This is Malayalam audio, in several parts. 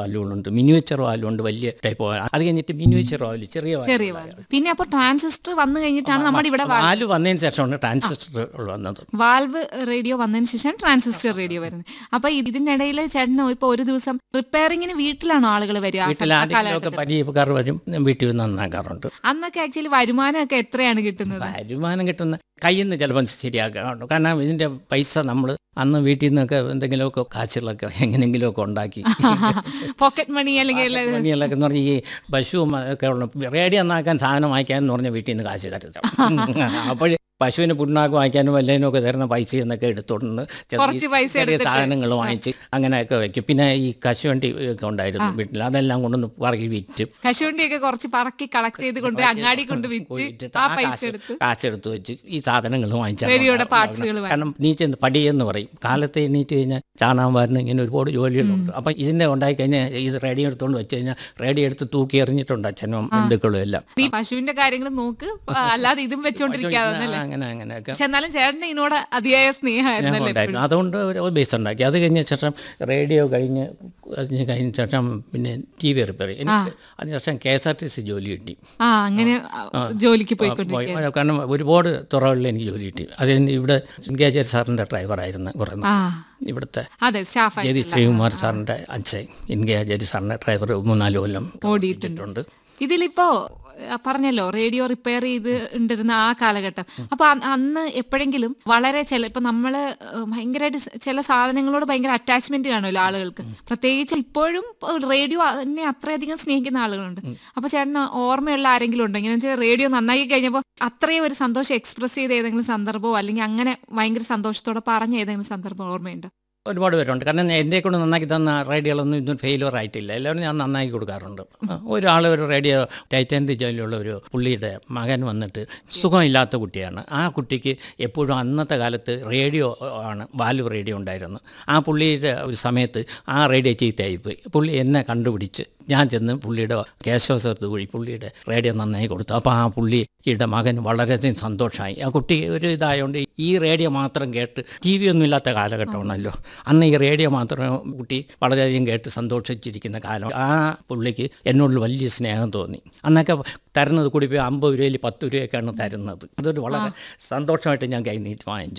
വാൽവുകളുണ്ട് മിനിയേച്ചർ വാൽവുണ്ട് വലിയ ടൈപ്പ് അത് കഴിഞ്ഞിട്ട് മിനിയേച്ചർ വാൽവ് ചെറിയ valve. ചെറിയ വാൽവ് പിന്നെ അപ്പോൾ ട്രാൻസിസ്റ്റർ വന്നു കഴിഞ്ഞിട്ടാണ് നമ്മുടെ ഇവിടെ വാൽവ് വാൽവ് വന്നതിന് ശേഷമാണ് ട്രാൻസിസ്റ്റർ വന്നത് വാൽവ് റേഡിയോ വന്നതിന് ശേഷം ട്രാൻസിസ്റ്റർ റേഡിയോ വരുന്നത് അപ്പൊ ഇതിനിടയിൽ ചേട്ടന് ഇപ്പൊ ഒരു ദിവസം റിപ്പയറിങ്ങിന് വീട്ടിലാണോ ആളുകൾ വരിക ആ വീട്ടിൽ സമ- ആ ആരെങ്കിലുമൊക്കെ കാലഘട്ടത്തിൽ? പരിചയക്കാർ വരും വീട്ടിൽ നന്നാക്കാറുണ്ട് അന്നൊക്കെ ആക്ച്വലി വരുമാനമൊക്കെ എത്രയാണ് കിട്ടുന്നത് വരുമാനം കിട്ടുന്ന കയ്യിൽ നിന്ന് ചിലപ്പം ശരിയാക്കാറുണ്ട് കാരണം ഇതിന്റെ പൈസ നമ്മൾ അന്ന് വീട്ടിൽ നിന്നൊക്കെ എന്തെങ്കിലുമൊക്കെ കാശുകളൊക്കെ എങ്ങനെയെങ്കിലുമൊക്കെ ഉണ്ടാക്കി പോക്കറ്റ് മണി അല്ലെങ്കിൽ പണികളൊക്കെ എന്ന് പറഞ്ഞാൽ ഈ പശുവും ഒക്കെ ഉള്ള റേഡിയോ നന്നാക്കാൻ സാധനം വാങ്ങിക്കാൻ എന്ന് പറഞ്ഞാൽ വീട്ടിൽ നിന്ന് കാശ് കരുതാം അപ്പോൾ പശുവിന് പുണ്ണാക്ക് വാങ്ങിക്കാനും വല്ലതിനും ഒക്കെ തരുന്ന പൈസ എന്നൊക്കെ എടുത്തോണ്ട് ചെറിയ- കുറച്ച് പൈസ ചെറിയ എടുത്തിട്ട്. സാധനങ്ങൾ വാങ്ങിച്ച് അങ്ങനെയൊക്കെ വെക്കും പിന്നെ ഈ കശുവണ്ടി ഒക്കെ ഉണ്ടായിരുന്നു വീട്ടിൽ അതെല്ലാം കൊണ്ടൊന്ന് പറക്കി വിറ്റ് കശുവണ്ടിയൊക്കെ കുറച്ച് പറക്കി കളക്ട് ചെയ്ത് കൊണ്ട് അങ്ങാടി കൊണ്ട് വിറ്റ് പോയിട്ട് ആ ആ പൈസ കാശ് എടുത്ത് കാശെടുത്ത് വെച്ച് ഈ സാധനങ്ങൾ വാങ്ങിച്ചാൽ റേഡിയോയുടെ പാർട്സുകൾ വാങ്ങി. കാരണം നീ ചെന്ന് പടിയെന്ന് പറയും കാലത്ത് എണീറ്റ് കഴിഞ്ഞാൽ ചാണാൻ വരുന്ന ഇങ്ങനെ ഒരുപാട് ജോലികളുണ്ട് അപ്പം ഇതിൻ്റെ ഉണ്ടായി കഴിഞ്ഞാൽ ഇത് റേഡിയോ എടുത്തുകൊണ്ട് വെച്ച് കഴിഞ്ഞാൽ റേഡിയോ എടുത്ത് തൂക്കി എറിഞ്ഞിട്ടുണ്ട് അച്ഛനും ബന്ധുക്കളും എല്ലാം ഈ പശുവിന്റെ കാര്യങ്ങൾ നോക്ക് ആ, അല്ലാതെ ഇതും വെച്ചോണ്ടിരിക്കാതെ അങ്ങനെ അങ്ങനെയൊക്കെ പക്ഷെ എന്നാലും ചേട്ടന് ഇതിനോട് അതിയായ സ്നേഹമായിരുന്നല്ലേ ഉണ്ടായിരുന്നു അതുകൊണ്ട് ഒരു ബേസ് ഉണ്ടാക്കി അത് കഴിഞ്ഞ ശേഷം റേഡിയോ കഴിഞ്ഞ് അതിന് കഴിഞ്ഞ ശേഷം പിന്നെ ടി വി റിപ്പയർ എനിക്ക് അതിനുശേഷം K S R T C ജോലി കിട്ടി ആ അങ്ങനെ ആ, ജോലിക്ക് പോയിക്കൊണ്ടിരിക്കുക പോയി. കാരണം ഒരുപാട് തുറകളിൽ എനിക്ക് ജോലി കിട്ടി അത് ഇവിടെ സിംഗാചാരി സാറിൻ്റെ ഡ്രൈവറായിരുന്നു കുറേ നാൾ. ആ ഇവിടുത്തെ അതെ സ്റ്റാഫ് ജയതി ശ്രീകുമാർ സാറിൻ്റെ അച്ഛൻ ഇൻഗാചാരി സാറിൻ്റെ ഡ്രൈവർ മൂന്നാല് കൊല്ലം ഓടിയിട്ടുണ്ട് ഉണ്ട് ഇതിലിപ്പോ ആ, പറഞ്ഞല്ലോ റേഡിയോ റിപ്പയർ ചെയ്ത് ഉണ്ടായിരുന്ന ആ കാലഘട്ടം അപ്പൊ അ- അന്ന് എപ്പോഴെങ്കിലും വളരെ ചില ഇപ്പൊ നമ്മള് ഭയങ്കരമായിട്ട് സ് ചില സാധനങ്ങളോട് ഭയങ്കര അറ്റാച്ച്മെന്റ് കാണുമല്ലോ ആളുകൾക്ക് പ്രത്യേകിച്ച് ഇപ്പോഴും റേഡിയോ എന്നെ അത്രയധികം സ്നേഹിക്കുന്ന ആളുകളുണ്ട് അപ്പൊ ചേട്ടന് ഓർമ്മയുള്ള ആരെങ്കിലും ഉണ്ടോ ഇങ്ങനെ വെച്ചാൽ റേഡിയോ നന്നാക്കി കഴിഞ്ഞപ്പോൾ അത്രയും ഒരു സന്തോഷം എക്സ്പ്രസ് ചെയ്ത ഏതെങ്കിലും സന്ദർഭമോ അല്ലെങ്കിൽ അങ്ങനെ ഭയങ്കര സന്തോഷത്തോടെ പറഞ്ഞ ഏതെങ്കിലും സന്ദർഭം ഓർമ്മയുണ്ടോ ഒരുപാട് പേരുണ്ട് കാരണം എന്നെ കൊണ്ട് നന്നാക്കി തന്ന റേഡിയോകളൊന്നും ഇന്നും ഫെയിലുവർ ആയിട്ടില്ല എല്ലാവരും ഞാൻ നന്നാക്കി കൊടുക്കാറുണ്ട് ഒരാൾ ഒരു റേഡിയോ ടൈറ്റാൻ്റെ ജോലിയുള്ള ഒരു പുള്ളിയുടെ മകൻ വന്നിട്ട് സുഖമില്ലാത്ത കുട്ടിയാണ് ആ കുട്ടിക്ക് എപ്പോഴും അന്നത്തെ കാലത്ത് റേഡിയോ ആണ് വാൽവ് റേഡിയോ ഉണ്ടായിരുന്നു ആ പുള്ളിയുടെ ഒരു സമയത്ത് ആ റേഡിയോ ചീത്തയായിപ്പോയി പുള്ളി എന്നെ കണ്ടുപിടിച്ച് ഞാൻ ചെന്ന് പുള്ളിയുടെ കേശവസത്ത് വഴി പുള്ളിയുടെ റേഡിയോ നന്നായി കൊടുത്തു അപ്പോൾ ആ പുള്ളിയുടെ മകൻ വളരെയധികം സന്തോഷമായി ആ കുട്ടി ഒരു ഇതായതുകൊണ്ട് ഈ റേഡിയോ മാത്രം കേട്ട് ടി വി ഒന്നും ഇല്ലാത്ത കാലഘട്ടമാണല്ലോ അന്ന് ഈ റേഡിയോ മാത്രം കുട്ടി വളരെയധികം കേട്ട് സന്തോഷിച്ചിരിക്കുന്ന കാലം ആ പുള്ളിക്ക് എന്നോട് വലിയ സ്നേഹം തോന്നി അന്നൊക്കെ തരുന്നത് കൂടി പോയി അമ്പത് രൂപയിൽ പത്ത് രൂപയൊക്കെയാണ് തരുന്നത് അതൊരു വളരെ സന്തോഷമായിട്ട് ഞാൻ കൈ നീട്ടി വാങ്ങിച്ചു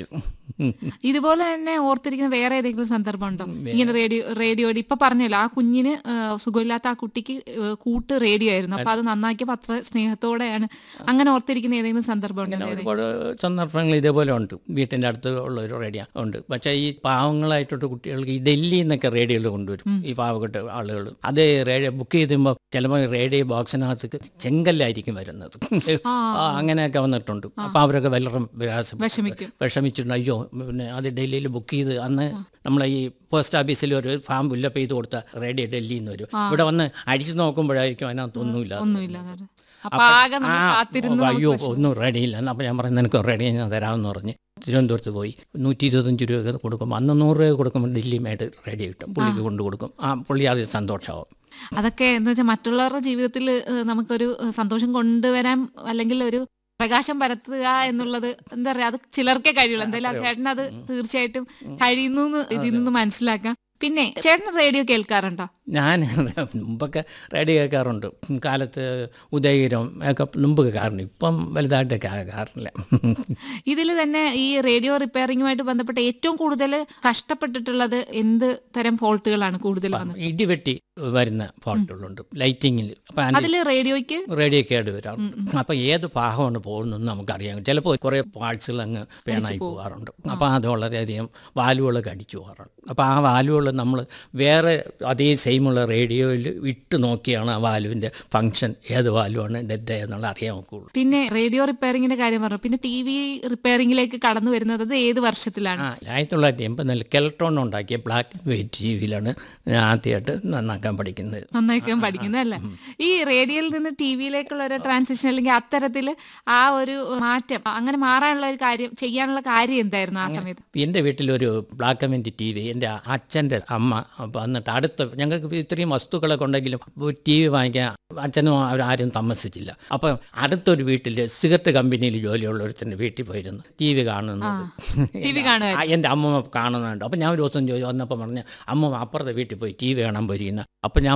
ഇതുപോലെ തന്നെ ഓർത്തിരിക്കുന്ന വേറെ ഏതെങ്കിലും സന്ദർഭം ഉണ്ടോ ഇങ്ങനെ റേഡിയോ റേഡിയോയുടെ ഇപ്പൊ പറഞ്ഞല്ലോ ആ കുഞ്ഞിന് ആ, സുഖമില്ലാത്ത ആ കുട്ടിക്ക് ആ, കൂട്ട് റേഡിയോ ആയിരുന്നു അപ്പൊ അത് നന്നാക്കിയപ്പോ അത്ര സ്നേഹത്തോടെയാണ് അങ്ങനെ ഓർത്തിരിക്കുന്ന ഏതെങ്കിലും സന്ദർഭം ഉണ്ടോ ഒരുപാട് സന്ദർഭങ്ങൾ ഇതേപോലെ ഉണ്ട് വീട്ടിൻ്റെ അടുത്ത് ഉള്ള ഒരു റേഡിയോ ഉണ്ട് പക്ഷേ ഈ പാവങ്ങളായിട്ടുള്ള കുട്ടികൾക്ക് ഈ ഡൽഹിയിൽ നിന്നൊക്കെ റേഡിയോകൾ കൊണ്ടുവരും ഈ പാവപ്പെട്ട ആളുകൾ അത് റേഡിയോ ബുക്ക് ചെയ്തുമ്പോൾ ചിലപ്പോൾ റേഡിയോ ബോക്സിനകത്ത് ചെങ്കല്ലായിരിക്കും വരുന്നത് ആ, അങ്ങനെയൊക്കെ വന്നിട്ടുണ്ട് അപ്പോൾ അവരൊക്കെ വളരെ പ്രയാസം വിഷമിക്കും വിഷമിച്ചിട്ടുണ്ട് അയ്യോ പിന്നെ അത് ഡൽഹിയിൽ ബുക്ക് ചെയ്ത് അന്ന് നമ്മളെ ഈ പോസ്റ്റ് ഓഫീസിൽ ഒരു ഫാം ഫില്ലപ്പ് ചെയ്ത് കൊടുത്ത റേഡിയോ ഡൽഹിയിൽ നിന്ന് വരും ഇവിടെ വന്ന് അടിച്ചു നോക്കുമ്പോഴായിരിക്കും അതിനകത്ത് ഒന്നുമില്ല ഒന്നുമില്ല അപ്പൊ ആകെ നമ്മൾ കാത്തിരുന്ന് അയ്യോ ഒന്നും റെഡിയില്ല അപ്പോൾ ഞാൻ പറഞ്ഞു നിനക്ക് റെഡി ഞാൻ തരാമെന്ന് പറഞ്ഞ് തിരുവനന്തപുരത്ത് പോയി നൂറ്റി ഇരുപത്തഞ്ച് രൂപയൊക്കെ കൊടുക്കും അന്ന് നൂറ് രൂപ കൊടുക്കുമ്പോൾ ഡൽഹി മേഡ് റെഡി കിട്ടും പുള്ളിക്ക് കൊണ്ട് കൊടുക്കും ആ പുള്ളി അത് സന്തോഷമാവും അതൊക്കെ എന്താ വെച്ചാൽ മറ്റുള്ളവരുടെ ജീവിതത്തിൽ ഏഹ്, നമുക്കൊരു ഏഹ്, സന്തോഷം കൊണ്ടുവരാൻ അല്ലെങ്കിൽ ഒരു പ്രകാശം പരത്തുക എന്നുള്ളത് എന്താ പറയാ അത് ചിലർക്കേ കഴിയുള്ളൂ എന്തായാലും ആ ചേട്ടൻ അത് തീർച്ചയായിട്ടും കഴിയുന്നു എന്ന് ഇതിൽ നിന്ന് മനസ്സിലാക്കാം പിന്നെ ചേട്ടൻ റേഡിയോ കേൾക്കാറുണ്ടോ ഞാൻ മുമ്പൊക്കെ റേഡിയോ കേൾക്കാറുണ്ട് കാലത്ത് ഉദയഗിരം ഒക്കെ മുമ്പ് കേൾക്കാറുണ്ട് ഇപ്പം വലുതായിട്ട് കേൾക്കാറില്ല ഇതിൽ തന്നെ ഈ റേഡിയോ റിപ്പയറിങ്ങുമായിട്ട് ബന്ധപ്പെട്ട് ഏറ്റവും കൂടുതൽ കഷ്ടപ്പെട്ടിട്ടുള്ളത് എന്ത് തരം ഫോൾട്ടുകളാണ് കൂടുതൽ വന്നത് ഇടിവെട്ടി വരുന്ന ഫോൾട്ടുകളുണ്ട് ലൈറ്റിങ്ങിൽ അപ്പം അതിൽ റേഡിയോയ്ക്ക് റേഡിയോ കേട് വരാം അപ്പോൾ ഏത് ഭാഗമാണ് പോകുന്നതെന്ന് നമുക്കറിയാം ചിലപ്പോൾ കുറേ പാർട്സുകൾ അങ്ങ് പേണായി പോകാറുണ്ട് അപ്പോൾ അത് വളരെയധികം വാലുകളൊക്കെ അടിച്ചു പോകാറുണ്ട് അപ്പോൾ ആ വാലുകൾ നമ്മൾ വേറെ അതേ സെയിമുള്ള റേഡിയോയിൽ ഇട്ട് നോക്കിയാണ് ആ വാലുവിൻ്റെ ഫങ്ഷൻ ഏത് വാലുവാണ് ഡെഡ് എന്നുള്ള അറിയാൻ നോക്കുള്ളൂ പിന്നെ റേഡിയോ റിപ്പയറിങ്ങിന്റെ കാര്യം പറഞ്ഞു പിന്നെ ടി വി റിപ്പയറിങ്ങിലേക്ക് കടന്നു വരുന്നത് അത് ഏത് വർഷത്തിലാണ് ആ ആയിരത്തി തൊള്ളായിരത്തി എൺപതിൽ കെൽട്രോൺ ഉണ്ടാക്കിയ ബ്ലാക്ക് ആൻഡ് വൈറ്റ് ടി വിയിലാണ് ഞാൻ ആദ്യമായിട്ട് നന്നാക്കാൻ പഠിക്കുന്നത് നന്നായിരിക്കും പഠിക്കുന്നത് അല്ലേ ഈ റേഡിയോയിൽ നിന്ന് ടി വിയിലേക്കുള്ള ഒരു ട്രാൻസിഷൻ അല്ലെങ്കിൽ അത്തരത്തിൽ ആ ഒരു മാറ്റം അങ്ങനെ മാറാനുള്ള ഒരു കാര്യം ചെയ്യാനുള്ള കാര്യം എന്തായിരുന്നു ആ സമയത്ത് എൻ്റെ വീട്ടിലൊരു black and white T V എൻ്റെ അച്ഛൻ്റെ അമ്മ അപ്പോൾ എന്നിട്ട് അടുത്ത ഞങ്ങൾക്ക് ഇത്രയും വസ്തുക്കളൊക്കെ ഉണ്ടെങ്കിലും ടി വി വാങ്ങിക്കാൻ അച്ഛനും അവരാരും താമസിച്ചില്ല അപ്പം അടുത്തൊരു വീട്ടിൽ സിഗരറ്റ് കമ്പനിയിൽ ജോലിയുള്ള ഒരുത്തൻ്റെ വീട്ടിൽ പോയിരുന്നു ടി വി കാണുന്നത് ടി വി കാണുക ആ, എൻ്റെ അമ്മ കാണുന്നുണ്ട് അപ്പം ഞാൻ ഒരു ദിവസം ചോദിച്ചു വന്നപ്പോൾ പറഞ്ഞ് അമ്മ അപ്പുറത്തെ വീട്ടിൽ പോയി ടി വി കാണാൻ പോയിരിക്കുന്ന അപ്പം ഞാൻ